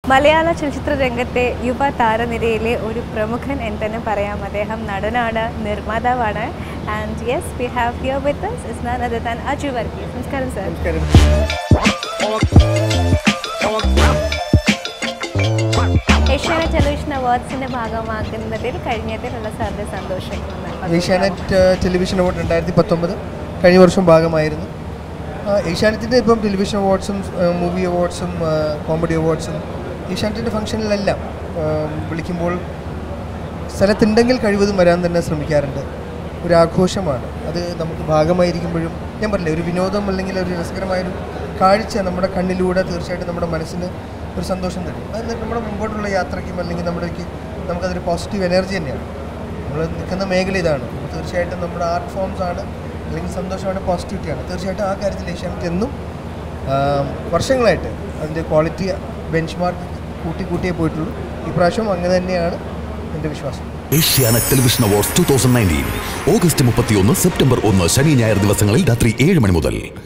മലയാള ചലച്ചിത്ര രംഗത്തെ യുവ താരനിരയിലെ ഒരു പ്രമുഖൻ എന്ന് തന്നെ പറയാം അദ്ദേഹം നടനാണ് നിർമ്മാതാവാണ് and yes we have here with us is none other than Aju Varghese നമസ്കാരം സർ നമസ്കാരം ഏഷ്യാനെറ്റ് ടെലിവിഷൻ അവാർഡ്സിന്റെ ഭാഗമാകുന്നതിൽ കഴിഞ്ഞതിലുള്ള സാറിന്റെ സന്തോഷം ഒന്ന് ഏഷ്യാനെറ്റ് ടെലിവിഷൻ അവാർഡ് രണ്ടായിരത്തി പത്തൊമ്പത് കഴിഞ്ഞ വർഷം ഭാഗമായിരുന്നു ആ, ഏഷ്യാനെറ്റിൻ്റെ ഇപ്പം ടെലിവിഷൻ അവാർഡ്സും മൂവി അവാർഡ്സും കോമഡി അവാർഡ്സും ഏഷ്യാനെറ്റിൻ്റെ ഫംഗ്ഷനിലെല്ലാം ആ, വിളിക്കുമ്പോൾ സ്ഥലത്തുണ്ടെങ്കിൽ കഴിവതും വരാൻ തന്നെ ശ്രമിക്കാറുണ്ട് ഒരു ആഘോഷമാണ് അത് നമുക്ക് ഭാഗമായിരിക്കുമ്പോഴും ഞാൻ പറഞ്ഞില്ലേ ഒരു വിനോദം അല്ലെങ്കിൽ ഒരു രസകരമായൊരു കാഴ്ച നമ്മുടെ കണ്ണിലൂടെ തീർച്ചയായിട്ടും നമ്മുടെ മനസ്സിന് ഒരു സന്തോഷം തരും അത് നമ്മുടെ മുമ്പോട്ടുള്ള യാത്രയ്ക്കും അല്ലെങ്കിൽ നമ്മുടേക്ക് നമുക്കതൊരു പോസിറ്റീവ് എനർജി തന്നെയാണ് നമ്മൾ നിൽക്കുന്ന മേഖല ഇതാണ് അപ്പോൾ തീർച്ചയായിട്ടും നമ്മുടെ ആർട്ട് ഫോംസ് ആണ് അല്ലെങ്കിൽ സന്തോഷമാണ് പോസിറ്റിവിറ്റിയാണ് തീർച്ചയായിട്ടും ആ കാര്യത്തിൽ ഏഷ്യാനെറ്റ് എന്നും ആം, വർഷങ്ങളായിട്ട് അതിൻ്റെ ക്വാളിറ്റി ബെഞ്ച് മാർക്ക് കൂട്ടി കൂട്ടിയേ പോയിട്ടുള്ളൂ ഇപ്രാവശ്യം അങ്ങനെ തന്നെയാണ് എൻ്റെ വിശ്വാസം Asianet television awards two thousand nineteen August മുപ്പത്തിയൊന്ന് സെപ്റ്റംബർ ഒന്ന് ശനി ഞായർ ദിവസങ്ങളിൽ രാത്രി ഏഴ് മണി മുതൽ